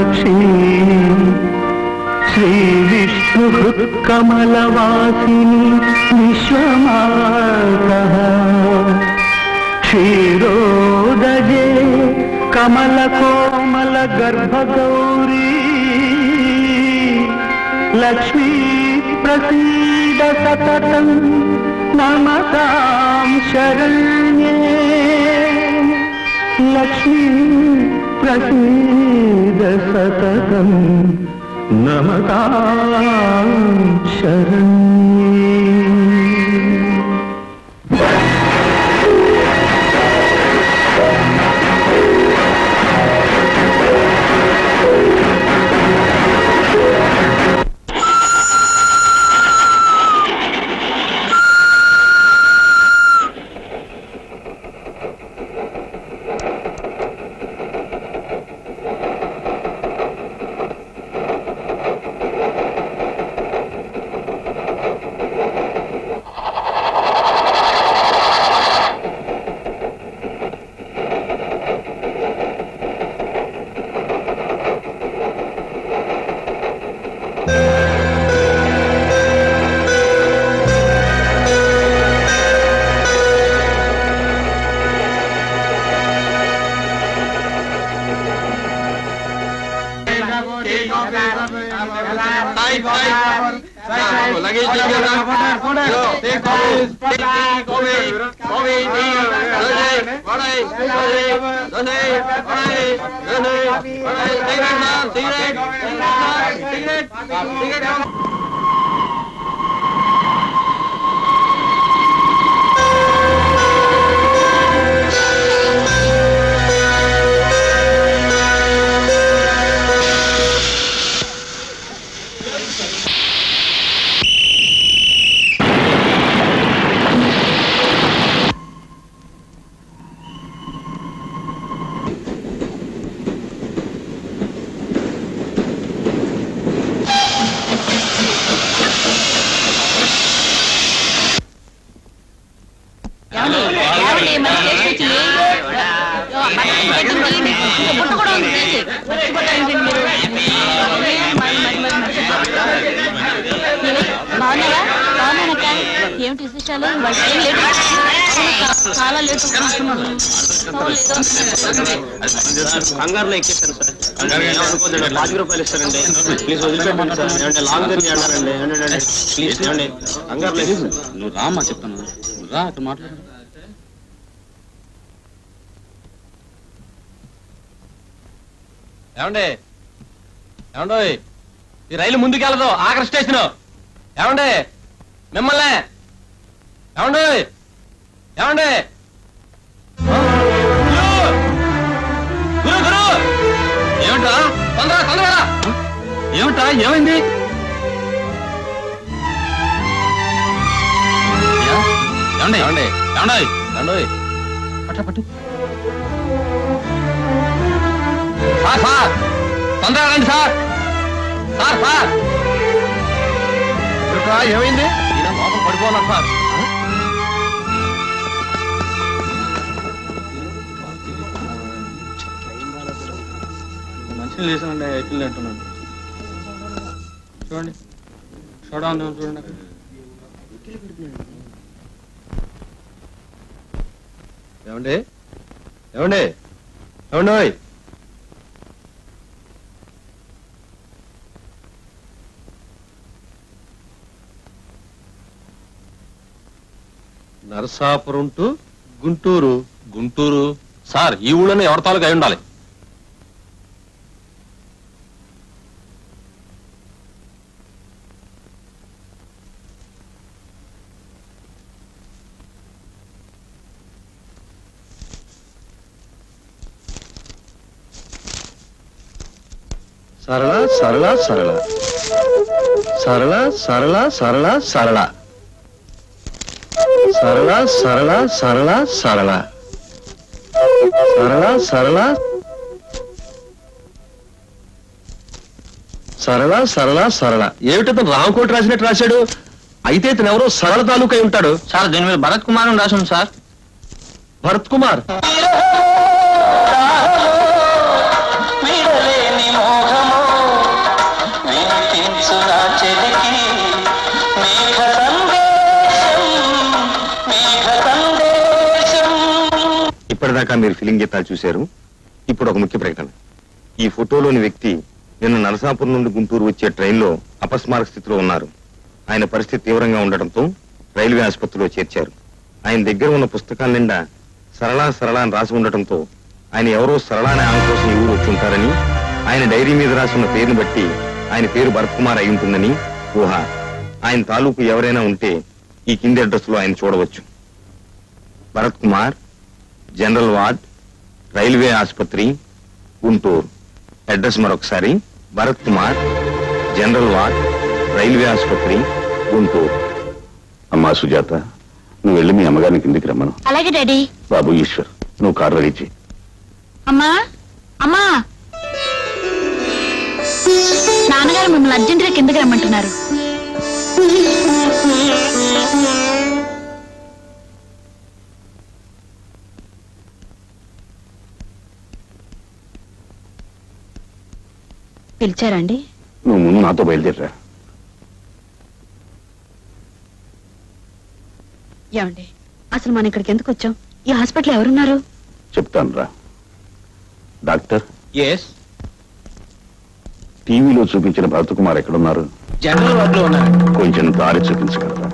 మీనాక్షి శ్రీ విష్ణు కమలవాసిని విశ్వమాత క్షీరోదజే కమల కోమల గర్భగౌరీ లక్ష్మీ ప్రసీద సతతం నమతాం శరణ్యే లక్ష్మీ ప్రసీద సతతం నమతాం శరణ్యే బాగున్నారా బాగున్నానక్క ఏమిటి విశేషాలు వాళ్ళు ఏం లేట్ చాలా లేట్ కంగారులో ఎక్కేసాను సార్ ఏమనుకోద్దండి పాతిక రూపాయలు ఇస్తారండి ప్లీజ్ వదిలిపెట్టండి సార్ ఏమంటే లాంగ్ జర్నీ వెళ్ళాలండి ఏమంటే ప్లీజ్ ఏమండి కంగారులో ఎక్కేసాను నువ్వు రామ్మా చెప్తాను నువ్వు రా అక్కడ మాట్లాడు ఏమండి ఏమండో ఈ రైలు ముందుకెళ్ళదు ఆఖరి స్టేషన్ ఏమండి మిమ్మల్ని ఏమండి ఏమండి ఆ? గురు గురు ఏమిటా తొందరగా తొందరగా ఏమిటా ఏమైంది ఏమండి ఏమండి ఏమండి ఏమండి పట్ట పట్టు సార్ సార్ తొందరగా రండి సార్ సార్ సార్ ఏమిట్రా, ఏమైంది ఈయన లోపల పడిపోన్నారు సార్ మంచిగా లేసానండి ఎక్కిల్ అంటున్నాను చూడండి చూడండి చూడండి అక్కడ ఏమండి ఏమండి ఏమండి నరసాపురం టు గుంటూరు గుంటూరు సార్ ఈ ఊళ్ళోనే ఎవరి తాలూకు అయి ఉండాలి సరళ సరళ సరళ సరళ సరళ సరళ సరళ సరళ సరళ సరళ సరళ సరళ సరళ సరళ సరళ సరళ ఏమిటతను రామకోటి రాసినట్టు రాశాడు అయితే ఇతను ఎవరో సరళ తాలూకై ఉంటాడు సార్ దీని మీద భరత్ కుమార్ అని రాసింది సార్ భరత్ కుమార్ వీడలేని మోహం మీరు ఫిలిం గీతాలు చూశారు ఇప్పుడు ఒక ముఖ్య ప్రకటన ఈ ఫోటోలోని వ్యక్తి నిన్న నరసాపురం నుండి గుంటూరు వచ్చే ట్రైన్లో అపస్మారక స్థితిలో ఉన్నారు ఆయన పరిస్థితి తీవ్రంగా ఉండటంతో రైల్వే ఆసుపత్రిలో చేర్చారు ఆయన దగ్గర ఉన్న పుస్తకాల నిండా సరళా సరళా అని రాసి ఉండటంతో ఆయన ఎవరో సరళా అనే ఆమె కోసం ఈ ఊరు వచ్చి ఉంటారని ఆయన డైరీ మీద రాసి ఉన్న పేరుని బట్టి ఆయన పేరు భరత్ కుమార్ అయి ఉంటుందని ఊహ ఆయన తాలూకు ఎవరైనా ఉంటే ఈ కింది అడ్రస్ లో ఆయన చూడవచ్చు Bharat Kumar general ward railway ఆసుపత్రి గుంటూరు అడ్రస్ మరొకసారి Bharat Kumar general ward railway ఆసుపత్రి గుంటూరు అమ్మా సుజాత నువ్వు వెళ్ళి మీ అమ్మగారిని కిందికి రమ్మను అలాగే డాడీ బాబు ఈశ్వర్ నువ్వు కారు రెడీ చేయి అమ్మా అమ్మా నాన్నగారు మిమ్మల్ని అర్జెంటుగా కిందకి రమ్మంటున్నారు పిలిచారండి నువ్వు ముందు నాతో బయలుదేరరా ఏమండి అసలు మనం ఇక్కడికి ఎందుకు వచ్చాం ఈ హాస్పిటల్ ఎవరున్నారు చెప్తాను రా డాక్టర్ ఎస్ టీవీలో చూపించిన భరత్ కుమార్ ఎక్కడున్నారు జనరల్ వార్డ్ లో ఉన్నారు కొంచెం దారి చూపించగలరా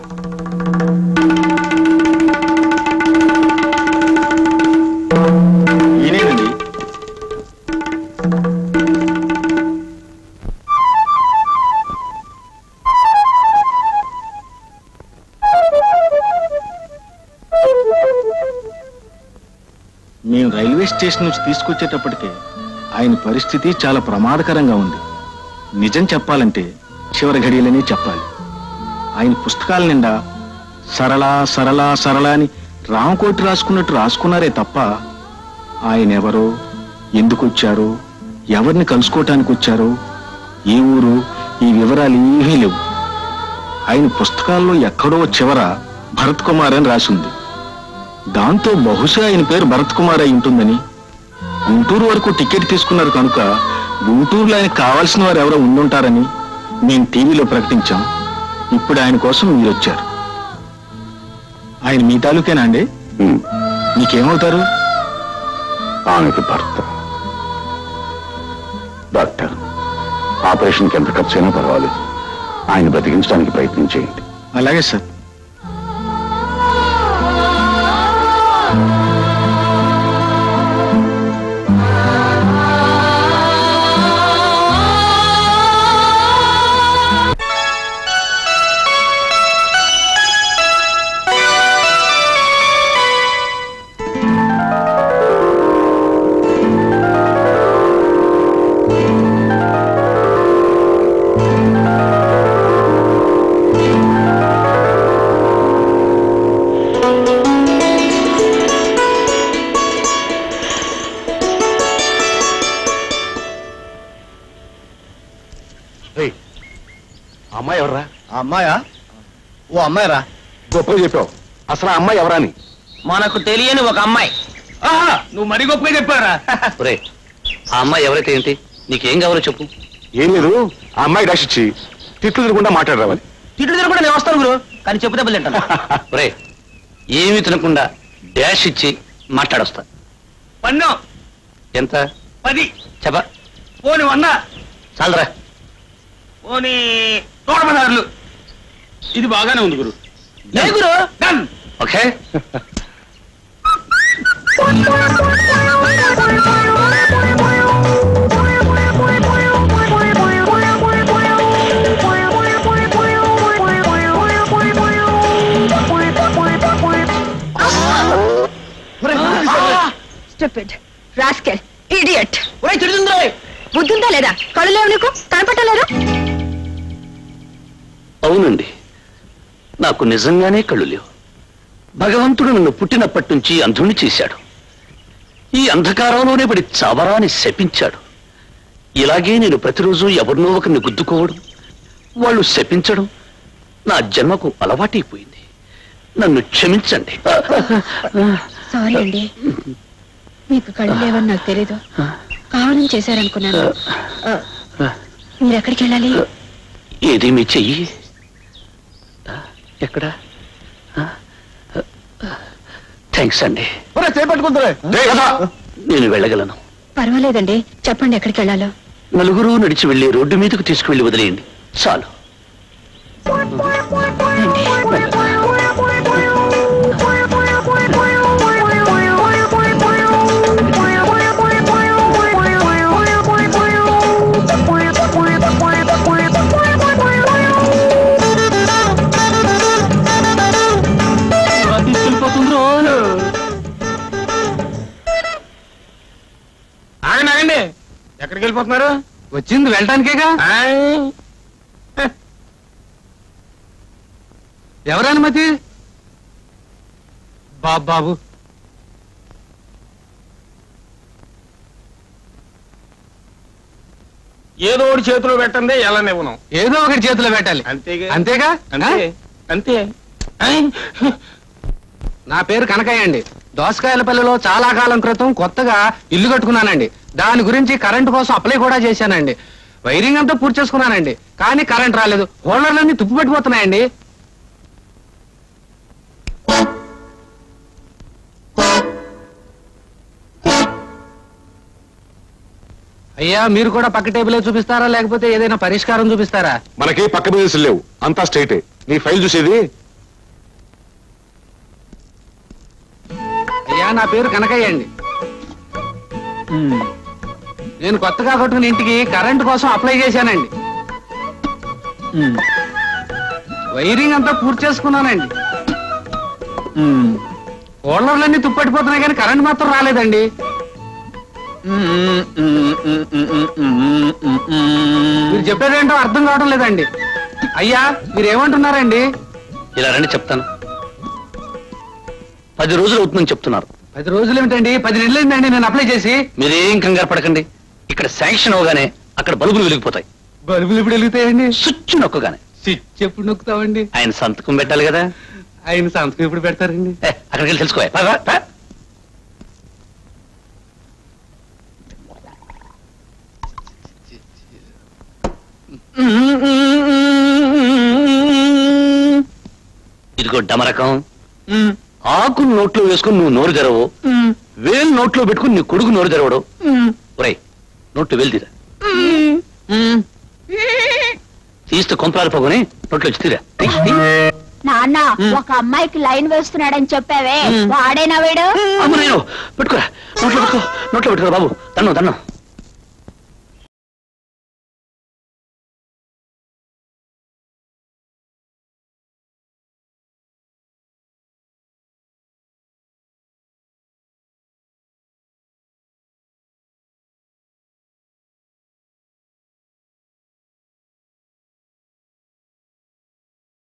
ఈయనేనండి మేము రైల్వే స్టేషన్ నుంచి తీసుకొచ్చేటప్పటికే ఆయన పరిస్థితి చాలా ప్రమాదకరంగా ఉంది నిజం చెప్పాలంటే చివరి ఘడియలనే చెప్పాలి ఆయన పుస్తకాల నిండా సరళ సరళ సరళ అని రామకోటి రాసుకున్నట్టు రాసుకున్నారే తప్ప ఆయన ఎవరో ఎందుకు వచ్చారో ఎవరిని కలుసుకోవటానికి వచ్చారో ఏ ఊరు ఈ వివరాలు ఏమీ లేవు ఆయన పుస్తకాల్లో ఎక్కడో చివర భరత్ కుమార్ అని రాసింది దాంతో బహుశా ఆయన పేరు భరత్ కుమార్ అయి ఉంటుందని గుంటూరు వరకు టికెట్ తీసుకున్నారు కనుక గుంటూరులో ఆయనకు కావాల్సిన వారు ఎవరో ఉండుంటారని మేము టీవీలో ప్రకటించాం ఇప్పుడు ఆయన కోసం మీరు వచ్చారు ఆయన మీ తాలూకేనా అండి ఉమ్, మీకేమవుతారు ఆమెకి భర్త డాక్టర్ ఆపరేషన్కి ఎంత ఖర్చు అయినా పర్వాలేదు ఆయన బ్రతికించడానికి ప్రయత్నం చేయండి అలాగే సార్ అమ్మాయి ఎవరా అమ్మాయా ఓ అమ్మాయిరా గొప్పగా చెప్పావు అసలు ఆ అమ్మాయి ఎవరా అని మనకు తెలియని ఒక అమ్మాయి నువ్వు మరీ గొప్పగా చెప్పారా ఒరే ఆ అమ్మాయి ఎవరైతే ఏంటి నీకేం కావాలో చెప్పు ఏం లేదు ఆ అమ్మాయి డాష్ ఇచ్చి తిట్లు తిరగకుండా మాట్లాడరావాలి తిట్లు తిరగకుండా నేను వస్తాను గురు కానీ చెప్పు దెబ్బలు తింటాను ఒరే ఏమీ తినకుండా డాష్ ఇచ్చి మాట్లాడొస్తా పన్ను ఎంత పది చెప్ప పోని వంద చాలరా పోని నూట పదహారులు ఇది బాగానే ఉంది గురు ఏ గురు done okay stupid rascal idiot ఒరే తిడుతుందిరా బుద్ధుందా లేదా కళ్ళు లేవు నీకు కనపట్టలేదు అవునండి నాకు నిజంగానే కళ్ళు లేవు భగవంతుడు నన్ను పుట్టినప్పటి నుంచి అంధుణ్ణి చేశాడు ఈ అంధకారంలోనే పడి చావరా అని శపించాడు ఇలాగే నేను ప్రతిరోజు ఎవరినో ఒకరిని గుద్దుకోవడం వాళ్ళు శపించడం నా జన్మకు అలవాటైపోయింది నన్ను క్షమించండి సారీ అండి మీకు కళ్ళు లేవని నాకు తెలీదు కావాలని చేశారనుకున్నాను ఆ, మీరు ఎక్కడికి వెళ్ళాలి ఏది మీ చెయ్యి ఆ, ఎక్కడ ఆ, థ్యాంక్స్ అండి చేపట్టుకుంటారే నేను వెళ్ళగలను పర్వాలేదండి చెప్పండి ఎక్కడికి వెళ్ళాలో నలుగురు నడిచి వెళ్ళి రోడ్డు మీదకు తీసుకువెళ్ళి వదిలేయండి చాలు ఆగండి ఆగండి ఎక్కడికి వెళ్ళిపోతున్నారు వచ్చింది వెళ్ళటానికేగా ఎవరు అనుమతి బాబు బాబు ఏదో ఒకటి చేతిలో పెట్టండి ఎలా నివ్వను ఏదో ఒకటి చేతిలో పెట్టాలి అంతేగా అంతేగా అంతే అంతే ఐ. నా పేరు కనకయ్య అండి దోసకాయలపల్లిలో చాలా కాలం క్రితం కొత్తగా ఇల్లు కట్టుకున్నానండి దాని గురించి కరెంటు కోసం అప్లై కూడా చేశానండి వైరింగ్ అంతా పూర్తి చేసుకున్నానండి కానీ కరెంట్ రాలేదు హోల్డర్లన్నీ తుప్పు పెట్టిపోతున్నాయండి అయ్యా మీరు కూడా పక్క టేబులే చూపిస్తారా లేకపోతే ఏదైనా పరిష్కారం చూపిస్తారా మనకి పక్క బిజినెస్ లేవు అంతా స్ట్రైటే నీ ఫైల్ చూసేది అయ్యా నా పేరు కనకయ్య అండి నేను కొత్తగా కట్టుకున్న ఇంటికి కరెంట్ కోసం అప్లై చేశానండి వైరింగ్ అంతా పూర్తి చేసుకున్నానండి ఓనర్లన్నీ తుప్పట్టిపోతున్నాయి కానీ కరెంట్ మాత్రం రాలేదండి మీరు చెప్పేదేంటో అర్థం కావడం లేదండి అయ్యా మీరు ఏమంటున్నారండి ఇలా రండి చెప్తాను పది రోజులు అవుతుందని చెప్తున్నారు పది రోజులు ఏమిటండి పది నెలలు అయిందండి నేను అప్లై చేసి మీరేం కంగారు పడకండి ఇక్కడ శాంక్షన్ అవగానే అక్కడ బల్బులు వెలిగిపోతాయి బల్బులు ఇప్పుడు వెలుగుతాయండి స్విచ్ నొక్కగానే స్విచ్ ఎప్పుడు నొక్కుతామండి ఆయన సంతకం పెట్టాలి కదా ఆయన సంతకం ఎప్పుడు పెడతారండి ఏ, అక్కడికి వెళ్ళి తెలుసుకో పా, పా, పా. ఇదిగో డమరకం ఆకు నోట్లో వేసుకుని నువ్వు నోరు తెరవు వేలు నోట్లో పెట్టుకుని నీ కొడుకు నోరు తెరవడు ఒరేయ్ నోట్లో వేలు తీరా తీస్తే కొంపలాలు పోగొని నోట్లో వచ్చి తీరా తీ, తీ. నాన్న ఒక అమ్మాయికి లైన్ వేస్తున్నాడని చెప్పావే వాడేనా వీడు అమ్మ నేను పెట్టుకోరా నోట్లో పెట్టుకో నోట్లో పెట్టుకోరా బాబు తన్ను తన్ను